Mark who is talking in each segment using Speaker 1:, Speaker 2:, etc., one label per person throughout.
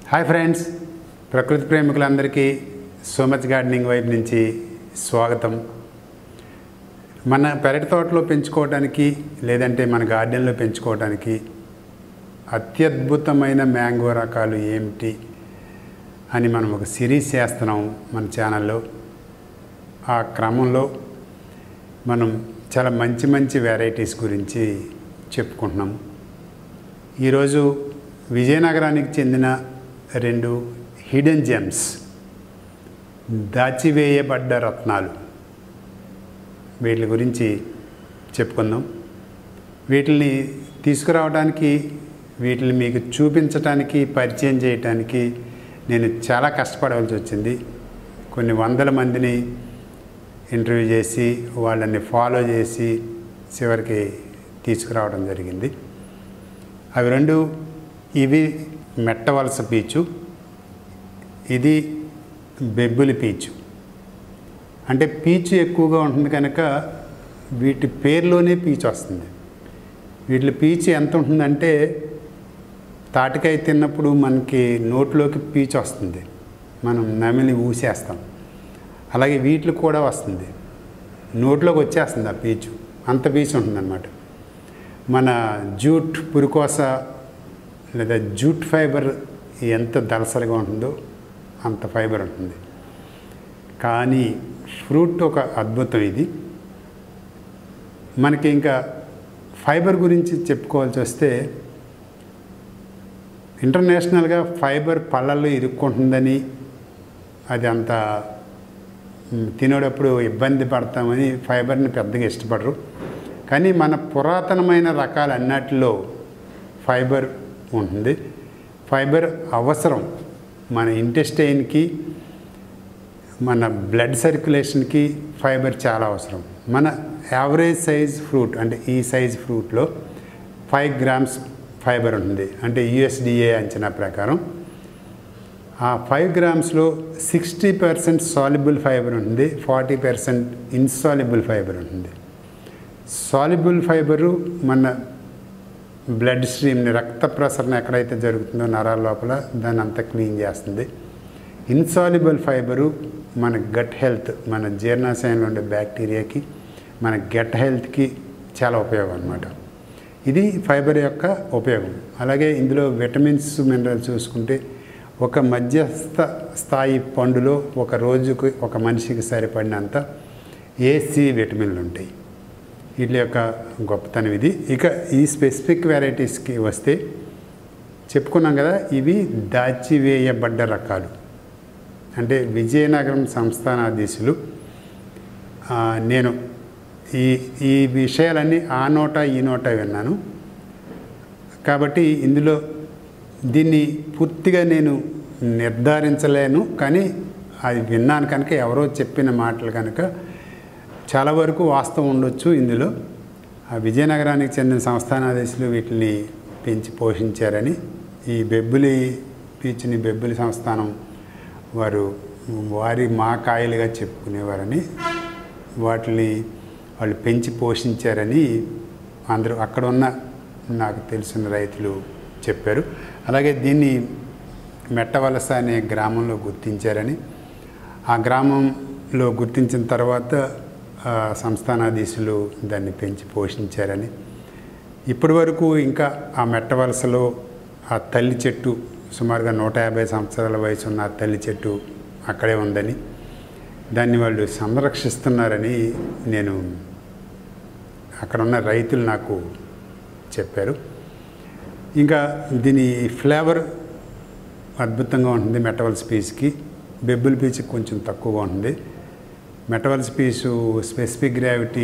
Speaker 1: hi friends ప్రకృతి ప్రేమికులందరికీ so much gardening వైపు నుంచి స్వాగతం మన పెరటి తోటలో పెంచుకోవడానికి లేదంటే మన గార్డెన్లో పెంచుకోవడానికి అత్యద్భుతమైన మ్యాంగో రకాలు ఏమిటి అని మనం ఒక సిరీస్ చేస్తున్నాం మన ఛానల్లో ఆ క్రమంలో మనం చాలా మంచి మంచి వెరైటీస్ గురించి చెప్పుకుంటున్నాం ఈరోజు విజయనగరానికి చెందిన రెండు హిడెన్ జెమ్స్ దాచివేయబడ్డ రత్నాలు వీటి గురించి చెప్పుకుందాం వీటిని తీసుకురావడానికి వీటిని మీకు చూపించడానికి పరిచయం చేయడానికి నేను చాలా కష్టపడవలసి వచ్చింది కొన్ని వందల మందిని ఇంటర్వ్యూ చేసి వాళ్ళని ఫాలో చేసి చివరికి తీసుకురావడం జరిగింది అవి రెండు ఇవి మెట్టవలస పీచు ఇది బెబ్బులి పీచు అంటే పీచు ఎక్కువగా ఉంటుంది కనుక వీటి పేరులోనే పీచు వస్తుంది వీటి పీచు ఎంత ఉంటుందంటే తాటికాయ తిన్నప్పుడు మనకి నోట్లోకి పీచు వస్తుంది మనం నమిలి ఊసేస్తాం అలాగే వీటికి కూడా వస్తుంది నోట్లోకి వచ్చేస్తుంది ఆ పీచు అంత పీచు ఉంటుందన్నమాట మన జూట్ పురుకోస లేదా జూట్ ఫైబర్ ఎంత దలసరిగా ఉంటుందో అంత ఫైబర్ ఉంటుంది కానీ ఫ్రూట్ ఒక అద్భుతం ఇది మనకి ఇంకా ఫైబర్ గురించి చెప్పుకోవాల్సి వస్తే ఇంటర్నేషనల్గా ఫైబర్ పళ్ళల్లో ఇరుక్కుంటుందని అది అంత మ్, తినేటప్పుడు ఇబ్బంది పడతామని ఫైబర్ని పెద్దగా ఇష్టపడరు కానీ మన పురాతనమైన రకాల అన్నిటిలో ఫైబర్ ఉంటుంది ఫైబర్ అవసరం మన ఇంటెస్టైన్కి మన బ్లడ్ సర్క్యులేషన్కి ఫైబర్ చాలా అవసరం మన యావరేజ్ సైజ్ ఫ్రూట్ అంటే ఈ సైజ్ ఫ్రూట్లో ఫైవ్ గ్రామ్స్ ఫైబర్ ఉంటుంది అంటే యుఎస్డిఏ అంచనా ప్రకారం ఆ ఫైవ్ గ్రామ్స్లో సిక్స్టీ పర్సెంట్ సాల్యుబుల్ ఫైబర్ ఉంటుంది ఫార్టీ పర్సెంట్ ఇన్సాల్యుబుల్ ఫైబర్ ఉంటుంది సాల్యుబుల్ ఫైబరు మన బ్లడ్ స్ట్రీమ్ని రక్త ప్రసరణ ఎక్కడైతే జరుగుతుందో నరాల లోపల దాన్ని అంతా క్లీన్ చేస్తుంది ఇన్సాల్యుబుల్ ఫైబరు మన గట్ హెల్త్ మన జీర్ణాశయంలో ఉండే బ్యాక్టీరియాకి మన గట్ హెల్త్కి చాలా ఉపయోగం అనమాట ఇది ఫైబర్ యొక్క ఉపయోగం అలాగే ఇందులో విటమిన్స్ మినరల్స్ చూసుకుంటే ఒక మధ్యస్థ స్థాయి పండులో ఒక రోజుకి ఒక మనిషికి సరిపడినంత ఏసీ విటమిన్లు ఉంటాయి వీటి యొక్క గొప్పతనం ఇది ఇక ఈ స్పెసిఫిక్ వెరైటీస్కి వస్తే చెప్పుకున్నాం కదా ఇవి దాచివేయబడ్డ రకాలు అంటే విజయనగరం సంస్థానాధీశులు ఆ, నేను ఈ ఈ విషయాలన్నీ ఆ నోట ఈ నోట విన్నాను కాబట్టి ఇందులో దీన్ని పూర్తిగా నేను నిర్ధారించలేను కానీ అది విన్నాను కనుక ఎవరో చెప్పిన మాటలు కనుక చాలా వరకు వాస్తవం ఉండొచ్చు ఇందులో ఆ విజయనగరానికి చెందిన సంస్థానాధీశులు వీటిని పెంచి పోషించారని ఈ బెబ్బులి పీచుని బెబ్బులి సంస్థానం వారు వారి మా కాయలుగా చెప్పుకునేవారని వాటిని వాళ్ళు పెంచి పోషించారని అందరూ అక్కడ ఉన్న నాకు తెలిసిన రైతులు చెప్పారు అలాగే దీన్ని మెట్టవలస అనే గ్రామంలో గుర్తించారని ఆ గ్రామంలో గుర్తించిన తర్వాత ఆ, సంస్థానాధీశులు దాన్ని పెంచి పోషించారని ఇప్పటి వరకు ఇంకా ఆ మెట్టవలసలో ఆ తల్లి చెట్టు సుమారుగా నూట యాభై సంవత్సరాల వయసు ఉన్న ఆ తల్లి చెట్టు అక్కడే ఉందని దాన్ని వాళ్ళు సంరక్షిస్తున్నారని నేను అక్కడ ఉన్న రైతులు నాకు చెప్పారు ఇంకా దీని ఫ్లేవర్ అద్భుతంగా ఉంటుంది మెటవల్స్ పీస్కి బెబ్బుల్ పీచ్కి కొంచెం తక్కువగా ఉంటుంది మెటవల్స్ piece specific gravity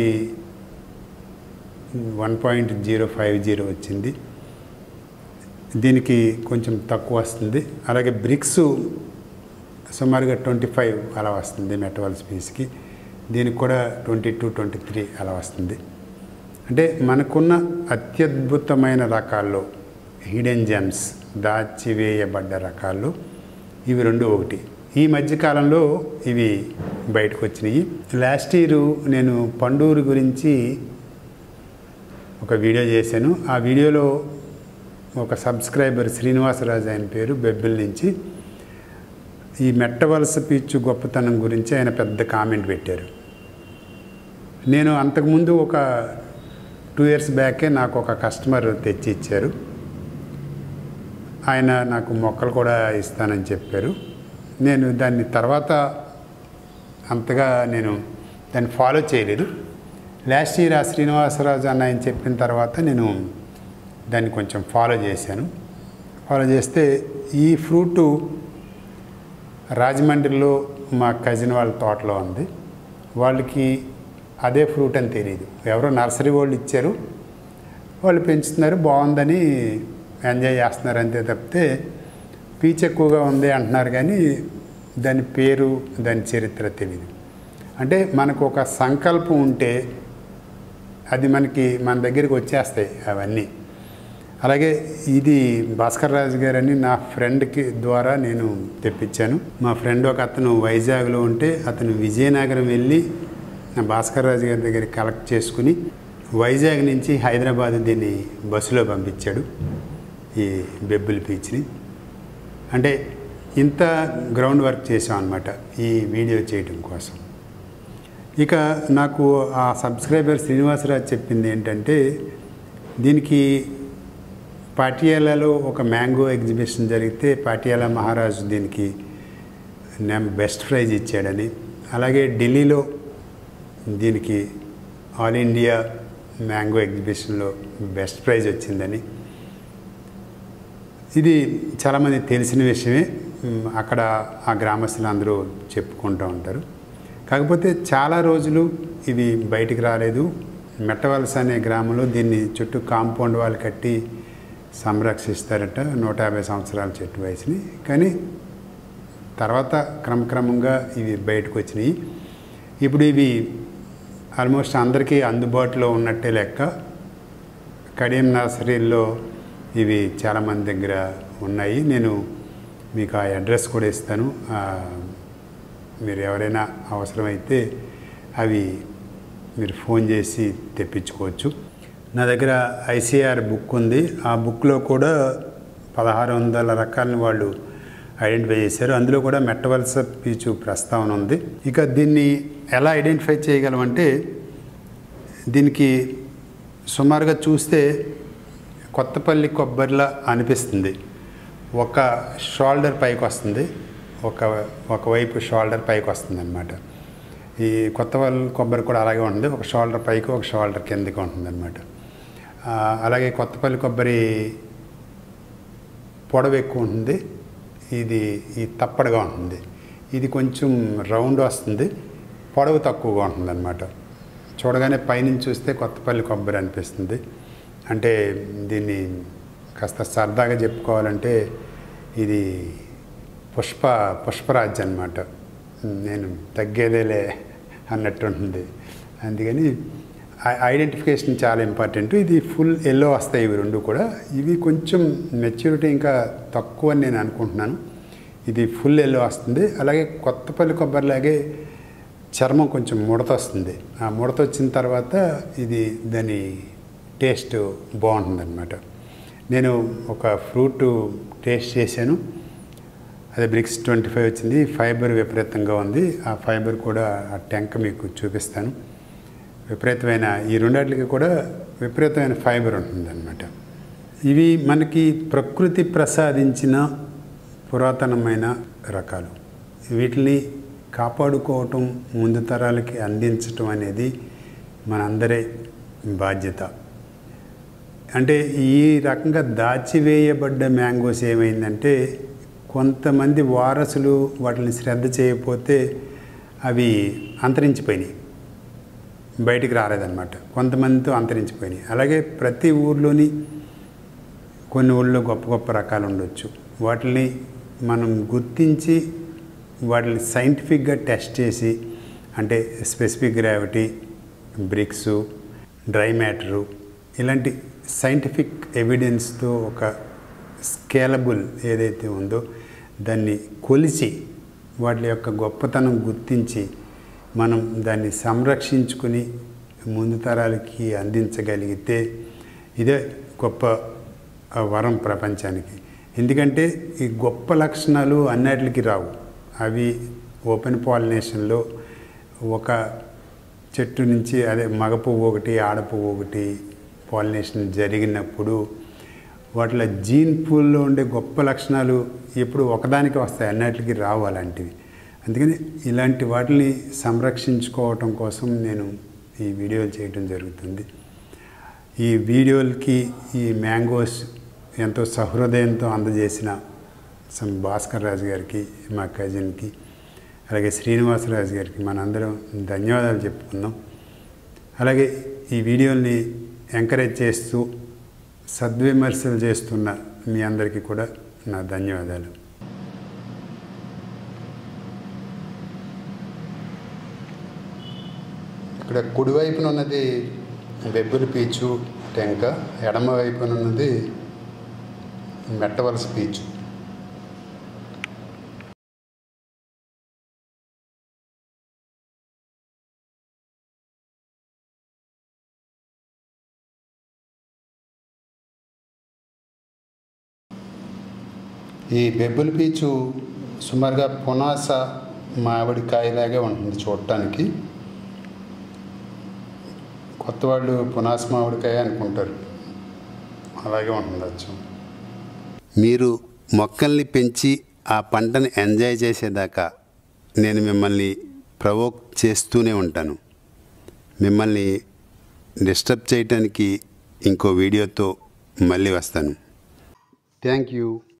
Speaker 1: one point zero five zero వచ్చింది దీనికి కొంచెం తక్కువ వస్తుంది అలాగే బ్రిక్స్ సుమారుగా ట్వంటీ ఫైవ్ అలా వస్తుంది మెటవల్స్ పీస్కి దీనికి కూడా ట్వంటీ టూ ట్వంటీ త్రీ అలా వస్తుంది అంటే మనకున్న అత్యద్భుతమైన రకాల్లో హిడెన్ జెమ్స్ దాచివేయబడ్డ రకాల్లో ఇవి రెండు ఒకటి ఈ మధ్యకాలంలో ఇవి బయటకు వచ్చినాయి లాస్ట్ ఇయర్ నేను పండూరు గురించి ఒక వీడియో చేశాను ఆ వీడియోలో ఒక సబ్స్క్రైబర్ శ్రీనివాసరాజు ఆయన పేరు బెబ్బిల్ నుంచి ఈ మెట్టవలస పీచు గొప్పతనం గురించి ఆయన పెద్ద కామెంట్ పెట్టారు నేను అంతకుముందు ఒక టూ ఇయర్స్ బ్యాకే నాకు ఒక కస్టమర్ తెచ్చి ఇచ్చారు ఆయన నాకు మొక్కలు కూడా ఇస్తానని చెప్పారు నేను దాన్ని తర్వాత అంతగా నేను దాన్ని ఫాలో చేయలేదు లాస్ట్ ఇయర్ ఆ శ్రీనివాసరాజు అన్న ఆయన చెప్పిన తర్వాత నేను దాన్ని కొంచెం ఫాలో చేశాను ఫాలో చేస్తే ఈ ఫ్రూటు రాజమండ్రిలో మా కజిన్ వాళ్ళ తోటలో ఉంది వాళ్ళకి అదే ఫ్రూట్ అని తెలియదు ఎవరో నర్సరీ వాళ్ళు ఇచ్చారు వాళ్ళు పెంచుతున్నారు బాగుందని ఎంజాయ్ చేస్తున్నారు అంతే తప్పితే పీచ్ ఎక్కువగా ఉంది అంటున్నారు కానీ దాని పేరు దాని చరిత్ర తెలియదు అంటే మనకు ఒక సంకల్పం ఉంటే అది మనకి మన దగ్గరికి వచ్చేస్తాయి అవన్నీ అలాగే ఇది భాస్కర్ రాజు గారని నా ఫ్రెండ్కి ద్వారా నేను తెప్పించాను మా ఫ్రెండ్ ఒక అతను వైజాగ్లో ఉంటే అతను విజయనగరం వెళ్ళి నా భాస్కర్ రాజు గారి దగ్గర కలెక్ట్ చేసుకుని వైజాగ్ నుంచి హైదరాబాద్ దీన్ని బస్సులో పంపించాడు ఈ బెబ్బుల్ పీచ్ని అంటే ఇంత గ్రౌండ్ వర్క్ చేసాం అనమాట ఈ వీడియో చేయటం కోసం ఇక నాకు ఆ సబ్స్క్రైబర్ శ్రీనివాసరాజు చెప్పింది ఏంటంటే దీనికి పాటియాలాలో ఒక మ్యాంగో ఎగ్జిబిషన్ జరిగితే పాటియాలా మహారాజు దీనికి నేను బెస్ట్ ప్రైజ్ ఇచ్చాడని అలాగే ఢిల్లీలో దీనికి ఆల్ ఇండియా మ్యాంగో ఎగ్జిబిషన్లో బెస్ట్ ప్రైజ్ వచ్చిందని ఇది చాలామంది తెలిసిన విషయమే మ్, అక్కడ ఆ గ్రామస్తులు అందరూ చెప్పుకుంటూ ఉంటారు కాకపోతే చాలా రోజులు ఇది బయటికి రాలేదు మెట్టవలస అనే గ్రామంలో దీన్ని చుట్టూ కాంపౌండ్ వాళ్ళు కట్టి సంరక్షిస్తారట నూట యాభై సంవత్సరాల చెట్టు వయసుని కానీ తర్వాత క్రమక్రమంగా ఇవి బయటకు వచ్చినాయి ఇప్పుడు ఇవి ఆల్మోస్ట్ అందరికీ అందుబాటులో ఉన్నట్టే లెక్క కడియం నర్సరీల్లో ఇవి చాలామంది దగ్గర ఉన్నాయి నేను మీకు ఆ అడ్రస్ కూడా ఇస్తాను ఆ, మీరు ఎవరైనా అవసరమైతే అవి మీరు ఫోన్ చేసి తెప్పించుకోవచ్చు నా దగ్గర ఐసీఆర్ బుక్ ఉంది ఆ బుక్లో కూడా పదహారు వందల రకాలని వాళ్ళు ఐడెంటిఫై చేశారు అందులో కూడా మెట్టవలస పీచు ప్రస్తావన ఉంది ఇక దీన్ని ఎలా ఐడెంటిఫై చేయగలమంటే దీనికి సుమారుగా చూస్తే కొత్తపల్లి కొబ్బరిలా అనిపిస్తుంది ఒక షోల్డర్ పైకి వస్తుంది ఒక ఒకవైపు షోల్డర్ పైకి వస్తుంది అనమాట ఈ కొత్తపల్లి కొబ్బరి కూడా అలాగే ఉంటుంది ఒక షోల్డర్ పైకి ఒక షోల్డర్ కిందకి ఉంటుంది అనమాట అలాగే కొత్తపల్లి కొబ్బరి పొడవు ఎక్కువ ఉంటుంది ఇది ఈ తప్పడుగా ఉంటుంది ఇది కొంచెం రౌండ్ వస్తుంది పొడవు తక్కువగా ఉంటుంది అనమాట చూడగానే పైనుంచి చూస్తే కొత్తపల్లి కొబ్బరి అనిపిస్తుంది అంటే దీన్ని కాస్త సరదాగా చెప్పుకోవాలంటే ఇది పుష్ప పుష్పరాజ్ అనమాట నేను తగ్గేదేలే అన్నట్టు ఉంటుంది అందుకని ఐ- ఐడెంటిఫికేషన్ చాలా ఇంపార్టెంట్ ఇది ఫుల్ ఎల్లో వస్తాయి ఇవి రెండు కూడా ఇవి కొంచెం మెచ్యూరిటీ ఇంకా తక్కువ అని నేను అనుకుంటున్నాను ఇది ఫుల్ ఎల్లో వస్తుంది అలాగే కొత్తపల్లి కొబ్బరిలాగే చర్మం కొంచెం ముడత వస్తుంది ఆ ముడత వచ్చిన తర్వాత ఇది దాని టేస్ట్ బాగుంటుంది అనమాట నేను ఒక ఫ్రూట్ టేస్ట్ చేశాను అదే బ్రిక్స్ ట్వంటీ ఫైవ్ వచ్చింది ఫైబర్ విపరీతంగా ఉంది ఆ ఫైబర్ కూడా ఆ టెంక మీకు చూపిస్తాను విపరీతమైన ఈ రెండాటికి కూడా విపరీతమైన ఫైబర్ ఉంటుందన్నమాట ఇవి మనకి ప్రకృతి ప్రసాదించిన పురాతనమైన రకాలు వీటిని కాపాడుకోవటం ముందు తరాలకి అందించటం అనేది మనందరి బాధ్యత అంటే ఈ రకంగా దాచివేయబడ్డ మ్యాంగోస్ ఏమైందంటే కొంతమంది వారసులు వాటిని శ్రద్ధ చేయకపోతే అవి అంతరించిపోయినాయి బయటికి రాలేదన్నమాట కొంతమందితో అంతరించిపోయినాయి అలాగే ప్రతి ఊర్లోని కొన్ని ఊళ్ళో గొప్ప గొప్ప రకాలు ఉండొచ్చు వాటిని మనం గుర్తించి వాటిని సైంటిఫిక్గా టెస్ట్ చేసి అంటే specific gravity brix dry matter ఇలాంటి సైంటిఫిక్ ఎవిడెన్స్తో ఒక స్కేలబుల్ ఏదైతే ఉందో దాన్ని కొలిచి వాటి యొక్క గొప్పతనం గుర్తించి మనం దాన్ని సంరక్షించుకుని ముందు తరాలకి అందించగలిగితే ఇదే గొప్ప ఆ వరం ప్రపంచానికి ఎందుకంటే ఈ గొప్ప లక్షణాలు అన్నిటికి రావు అవి ఓపెన్ పాలినేషన్లో ఒక చెట్టు నుంచి అదే మగ పువ్వు ఒకటి ఆడ పువ్వు ఒకటి పాలినేషన్ జరిగినప్పుడు వాటిలో జీన్ పూల్లో ఉండే గొప్ప లక్షణాలు ఎప్పుడు ఒకదానికి వస్తాయి అన్నిటికీ రావు అలాంటివి అందుకని ఇలాంటి వాటిని సంరక్షించుకోవటం కోసం నేను ఈ వీడియోలు చేయటం జరుగుతుంది ఈ వీడియోలకి ఈ మ్యాంగోస్ ఎంతో సహృదయంతో అందజేసిన సం భాస్కర్ రాజు గారికి మా కజిన్కి అలాగే శ్రీనివాసరాజు గారికి మనందరం ధన్యవాదాలు చెప్పుకుందాం అలాగే ఈ వీడియోల్ని ఎంకరేజ్ చేస్తూ సద్విమర్శలు చేస్తున్న మీ అందరికీ కూడా నా ధన్యవాదాలు ఇక్కడ కుడివైపున ఉన్నది బెబ్బులి పీచు టెంక ఎడమ వైపున ఉన్నది మెట్టవలస పీచు ఈ బెబ్బులి పీచు సుమారుగా పునాస మామిడికాయలాగే ఉంటుంది చూడటానికి కొత్త వాళ్ళు పునాస మామిడికాయ అనుకుంటారు అలాగే ఉంటుంది అచ్చం
Speaker 2: మీరు మొక్కల్ని పెంచి ఆ పంటను ఎంజాయ్ చేసేదాకా నేను మిమ్మల్ని ప్రవోక్ చేస్తూనే ఉంటాను మిమ్మల్ని డిస్టర్బ్ చేయటానికి ఇంకో వీడియోతో మళ్ళీ వస్తాను
Speaker 1: థ్యాంక్ యూ